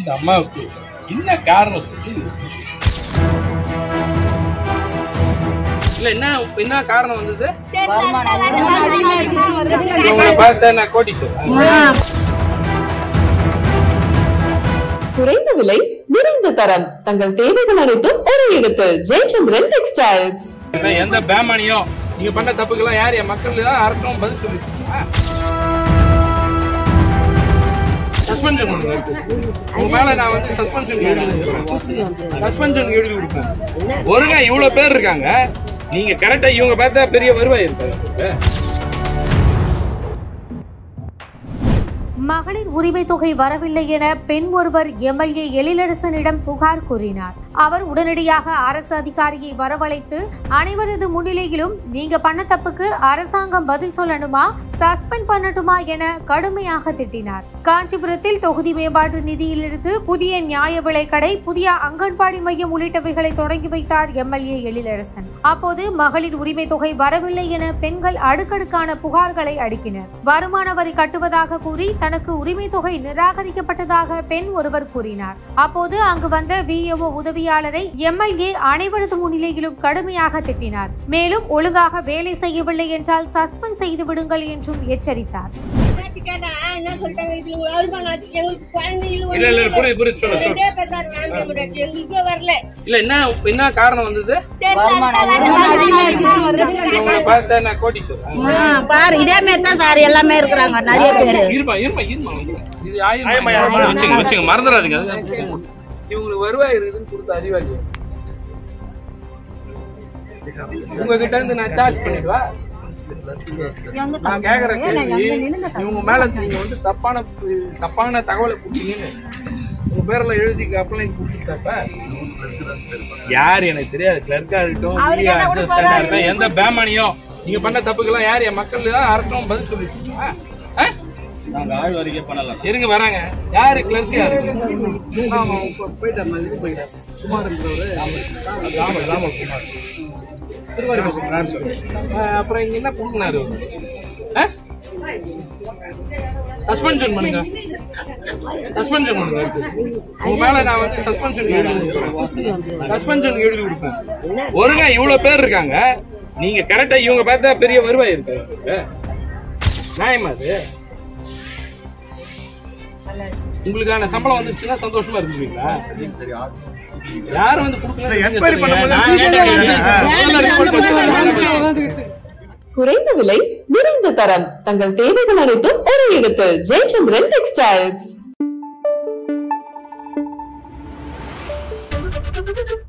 இந்த அம்மாவுக்கு என்ன காரணம் சொல்லி இல்ல என்ன என்ன காரணம் வந்தது உங்களை பார்த்தா நான் கோடீஸ்வரன் குறைந்த விலை நிறைந்த தரம் தங்கள் தேவைகள் அனைத்தும் ஒரே இடத்தில் ஜெயச்சந்திரன் டெக்ஸ்டைல்ஸ் ஏன்னா எந்த பேமானியும் நீங்க பண்ண தப்புக்கெல்லாம் யார் என் மக்கள் தான் அரசும் பதில் சொல்லிருக்கீங்களா சஸ்பென்ஷன் பண்ணுங்க உங்க மேல நான் வந்து சஸ்பென்ஷன் எழுதி கொடுப்பேன் சஸ்பென்ஷன் எழுதி கொடுப்பேன் ஒருங்க இவ்வளவு பேர் இருக்காங்க நீங்க கரெக்டா இவங்க பார்த்தா பெரிய வருவாய் இருக்காங்க மகளிர் உரிமை தொகை வரவில்லை என பெண் ஒருவர் எம்எல்ஏ எழிலரசனிடம் புகார் கூறினார் அவர் உடனடியாக அரசு அதிகாரியை வரவழைத்து அனைவரது முன்னிலையிலும் நீங்க பண்ண தப்புக்கு அரசாங்கம் பதில் சொல்லணுமா சஸ்பெண்ட் பண்ணட்டுமா என கடுமையாக திட்டினார் காஞ்சிபுரத்தில் தொகுதி மேம்பாட்டு நிதியிலிருந்து புதிய நியாய விலைக்கடை புதிய அங்கன்வாடி மையம் உள்ளிட்டவைகளை தொடங்கி வைத்தார் எம்எல்ஏ எழிலரசன் அப்போது மகளிர் உரிமை தொகை வரவில்லை என பெண்கள் அடுக்கடுக்கான புகார்களை அடுக்கினர் வருமான வரி கட்டுவதாக கூறி தனக்கு உரிமை தொகை நிராகரிக்கப்பட்டதாக பெண் ஒருவர் கூறினார் அப்போது அங்கு வந்த விஏஓ உதவியாளரை எம்எல்ஏ அனைவரது முன்னிலையிலும் கடுமையாக திட்டினார் மேலும் ஒழுங்காக வேலை செய்யவில்லை என்றால் சஸ்பெண்ட் செய்து விடுங்கள் என்றும் எச்சரித்தார் கேட்டா என்ன சொல்லிட்டாங்க இது உங்க வருமானம் எங்களுக்கு குழந்தைகளும் இல்ல இல்ல புரியுது புரியுது சொல்லு சொல்லு ரெண்டே பேர் தான் இருக்காங்க, எங்களுக்கு எங்களுக்கே வரல இல்ல என்ன என்ன காரணம் வந்தது தெரியல. உங்களை பார்த்தா நான் கோடீஸ்வரன் ஆ, பாரு இதே மாதிரி தான் சார் எல்லாமே இருக்கிறாங்க நிறைய பேரு இருமா இருமா இருமா இது ஆயிரம் வச்சுங்க வச்சுங்க மறந்துடாதீங்க அதுதான் இவங்களுக்கு வருவாய் இருக்குதுன்னு கொடுத்த அறிவாளி உங்ககிட்ட இருந்து நான் சார்ஜ் பண்ணிடுவா நான் கேக்குற கேள்வி இவங்க மேல நீங்க வந்து தப்பான தப்பான தகவலை கொடுத்தீங்கன்னு உங்க பேர்ல எழுதி அப்ளைன் கொடுத்துட்டாப்ப யார் எனக்கு தெரியாது கிளர்க்கா இருக்கட்டும் அவரு கேட்டா கூட assistant ஆ இருக்கட்டும், எந்த பேமானியும் நீங்க பண்ண தப்புக்கெல்லாம் யார் என் மக்கள் தான் அரசும் பதில் சொல்லிருக்கீங்களா ஆ? நாங்க ஆள் வரைக்கே பண்ணலாம் இருங்க வராங்க யாரு கிளர்க் யாரு ஆமா இப்ப போயிட்டாரு நான் இது போயிட்டாரு குமார் இருக்கிறவரு ராமர் ராமர் குமார் திருவாரூர் டிரான்ஸ்ஃபர் அப்புறம் இங்க என்ன கொடுக்குனாரு சஸ்பென்ஷன் பண்ணுங்க சஸ்பென்ஷன் பண்ணுங்க உங்க மேல நான் வந்து சஸ்பென்ஷன் எழுதி கொடுப்பேன் சஸ்பென்ஷன் எழுதி கொடுப்பேன் ஒருங்க இவ்வளவு பேர் இருக்காங்க நீங்க கரெக்டா இவங்க பார்த்தா பெரிய வருவாய் இருக்கு நியாயமா அது உங்களுக்கான சம்பளம் வந்துச்சுன்னா சந்தோஷமா இருக்குங்களா யார் வந்து கொடுக்கல என்கொயரி குறைந்த விலை நிறைந்த தரம் தங்கள் தேவைகள் அனைத்தும் ஒரே இடத்தில் ஜெயச்சந்திரன் டெக்ஸ்டைல்ஸ்